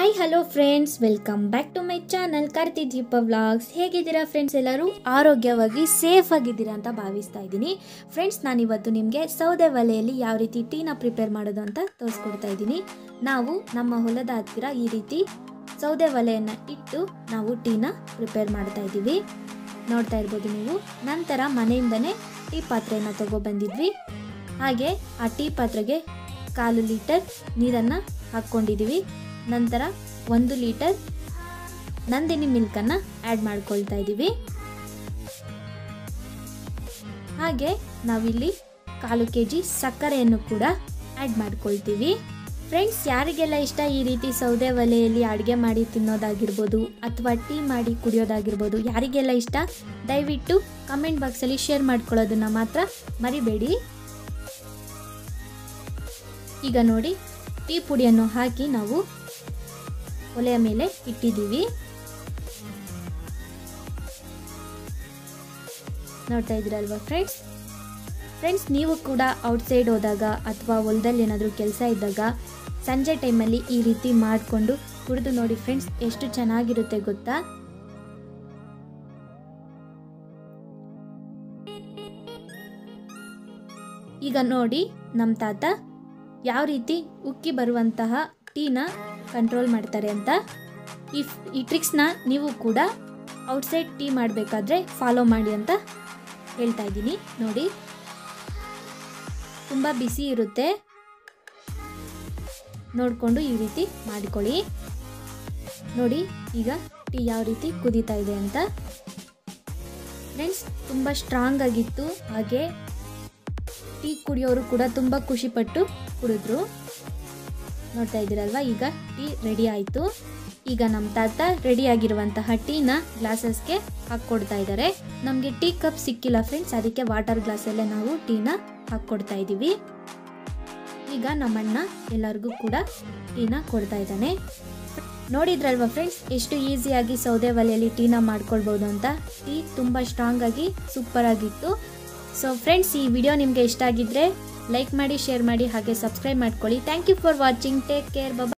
hi hello friends welcome back to my channel Karthi Deepa vlogs ಹೇಗಿದ್ದೀರಾ friends ಎಲ್ಲರೂ ಆರೋಗ್ಯವಾಗಿ safe ಆಗಿದ್ದೀರಾ ಅಂತ ಭಾವಿಸ್ತಾ ಇದ್ದೀನಿ ಫ್ರೆಂಡ್ಸ್ ನಾನಿವತ್ತು ನಿಮಗೆ ಸೌದೆ ಒಲೆಯಲ್ಲಿ ಯಾವ ರೀತಿ ಟೀನ ಪ್ರಿಪೇರ್ ಮಾಡೋದು ಅಂತ ತೋರಿಸ್ಕೊಡ್ತಾ ಇದ್ದೀನಿ ನಾವು ನಮ್ಮ ಹೊಲದ ಹತ್ತಿರ ಈ ರೀತಿ ಸೌದೆ ಒಲೆಯನ್ನು ಇಟ್ಟು ನಾವು ಟೀನ ಪ್ರಿಪೇರ್ ಮಾಡ್ತಾ ಇದ್ದೀವಿ ನೋಡ್ತಾ ಇರ್ಬೋದು ನೀವು ನಂತರ ಮನೆಯಿಂದನೇ ಟೀ ಪಾತ್ರೆಯನ್ನು ತಗೊಬಂದಿದ್ವಿ ಹಾಗೆ ಆ ಟೀ ಪಾತ್ರೆಗೆ ಕಾಲು ಲೀಟರ್ ನೀರನ್ನು ಹಾಕ್ಕೊಂಡಿದ್ದೀವಿ ನಂತರ ಒಂದು ಲೀಟರ್ ನಂದಿನಿ ಮಿಲ್ಕನ್ನು ಆ್ಯಡ್ ಮಾಡ್ಕೊಳ್ತಾ ಇದ್ದೀವಿ ಹಾಗೆ ನಾವಿಲ್ಲಿ ಕಾಲು ಕೆ ಜಿ ಸಕ್ಕರೆಯನ್ನು ಕೂಡ ಆ್ಯಡ್ ಮಾಡ್ಕೊಳ್ತೀವಿ ಫ್ರೆಂಡ್ಸ್ ಯಾರಿಗೆಲ್ಲ ಇಷ್ಟ ಈ ರೀತಿ ಸೌದೆ ಒಲೆಯಲ್ಲಿ ಅಡುಗೆ ಮಾಡಿ ತಿನ್ನೋದಾಗಿರ್ಬೋದು ಅಥವಾ ಟೀ ಮಾಡಿ ಕುಡಿಯೋದಾಗಿರ್ಬೋದು ಯಾರಿಗೆಲ್ಲ ಇಷ್ಟ ದಯವಿಟ್ಟು ಕಮೆಂಟ್ ಬಾಕ್ಸಲ್ಲಿ ಶೇರ್ ಮಾಡ್ಕೊಳ್ಳೋದನ್ನ ಮಾತ್ರ ಮರಿಬೇಡಿ ಈಗ ನೋಡಿ ಟೀ ಪುಡಿಯನ್ನು ಹಾಕಿ ನಾವು ಒಲೆಯ ಮೇಲೆ ಇಟ್ಟಿದ್ದೀವಿ ನೋಡ್ತಾ ಇದ್ದೀರಲ್ವಾ ಫ್ರೆಂಡ್ಸ್ ಫ್ರೆಂಡ್ಸ್ ನೀವು ಕೂಡ ಔಟ್ಸೈಡ್ ಹೋದಾಗ ಅಥವಾ ಹೊಲದಲ್ಲಿ ಏನಾದರೂ ಕೆಲಸ ಇದ್ದಾಗ ಸಂಜೆ ಟೈಮಲ್ಲಿ ಈ ರೀತಿ ಮಾಡಿಕೊಂಡು ಕುಡಿದು ನೋಡಿ ಫ್ರೆಂಡ್ಸ್ ಎಷ್ಟು ಚೆನ್ನಾಗಿರುತ್ತೆ ಗೊತ್ತಾ ಈಗ ನೋಡಿ ನಮ್ಮ ತಾತ ಯಾವ ರೀತಿ ಉಕ್ಕಿ ಬರುವಂತಹ ಟೀನ ಕಂಟ್ರೋಲ್ ಮಾಡ್ತಾರೆ ಅಂತ ಈ ಈ ಟ್ರಿಕ್ಸ್ನ ನೀವು ಕೂಡ ಔಟ್ಸೈಡ್ ಟೀ ಮಾಡಬೇಕಾದ್ರೆ ಫಾಲೋ ಮಾಡಿ ಅಂತ ಹೇಳ್ತಾ ಇದ್ದೀನಿ ನೋಡಿ ತುಂಬ ಬಿಸಿ ಇರುತ್ತೆ ನೋಡಿಕೊಂಡು ಈ ರೀತಿ ಮಾಡಿಕೊಳ್ಳಿ ನೋಡಿ ಈಗ ಟೀ ಯಾವ ರೀತಿ ಕುದೀತಾ ಇದೆ ಅಂತ ಫ್ರೆಂಡ್ಸ್ ತುಂಬ ಸ್ಟ್ರಾಂಗ್ ಆಗಿತ್ತು ಹಾಗೆ ಟೀ ಕುಡಿಯೋರು ಕೂಡ ತುಂಬ ಖುಷಿಪಟ್ಟು ಕುಡಿದ್ರು ನೋಡ್ತಾ ಇದ್ದೀರಲ್ವಾ ಈಗ ಟೀ ರೆಡಿ ಆಯಿತು ಈಗ ನಮ್ಮ ತಾತ ರೆಡಿ ಆಗಿರುವಂತಹ ಟೀನ ಗ್ಲಾಸಸ್ಗೆ ಹಾಕ್ಕೊಡ್ತಾ ಇದ್ದಾರೆ ನಮಗೆ ಟೀ ಕಪ್ ಸಿಕ್ಕಿಲ್ಲ ಫ್ರೆಂಡ್ಸ್ ಅದಕ್ಕೆ ವಾಟರ್ ಗ್ಲಾಸಲ್ಲೇ ನಾವು ಟೀನ ಹಾಕ್ಕೊಡ್ತಾ ಇದ್ದೀವಿ ಈಗ ನಮ್ಮಣ್ಣ ಎಲ್ಲರಿಗೂ ಕೂಡ ಟೀನ ಕೊಡ್ತಾ ಇದ್ದಾನೆ ನೋಡಿದ್ರಲ್ವಾ ಫ್ರೆಂಡ್ಸ್ ಎಷ್ಟು ಈಸಿಯಾಗಿ ಸೌದೆ ಒಲೆಯಲ್ಲಿ ಟೀನ ಮಾಡ್ಕೊಳ್ಬೋದು ಅಂತ ಟೀ ತುಂಬ ಸ್ಟ್ರಾಂಗ್ ಆಗಿ ಸೂಪರ್ ಆಗಿತ್ತು ಸೊ ಫ್ರೆಂಡ್ಸ್ ಈ ವಿಡಿಯೋ ನಿಮಗೆ ಇಷ್ಟ ಆಗಿದ್ರೆ ಲೈಕ್ ಮಾಡಿ ಶೇರ್ ಮಾಡಿ ಹಾಗೆ ಸಬ್ಸ್ಕ್ರೈಬ್ ಮಾಡ್ಕೊಳ್ಳಿ thank you for watching take care Baba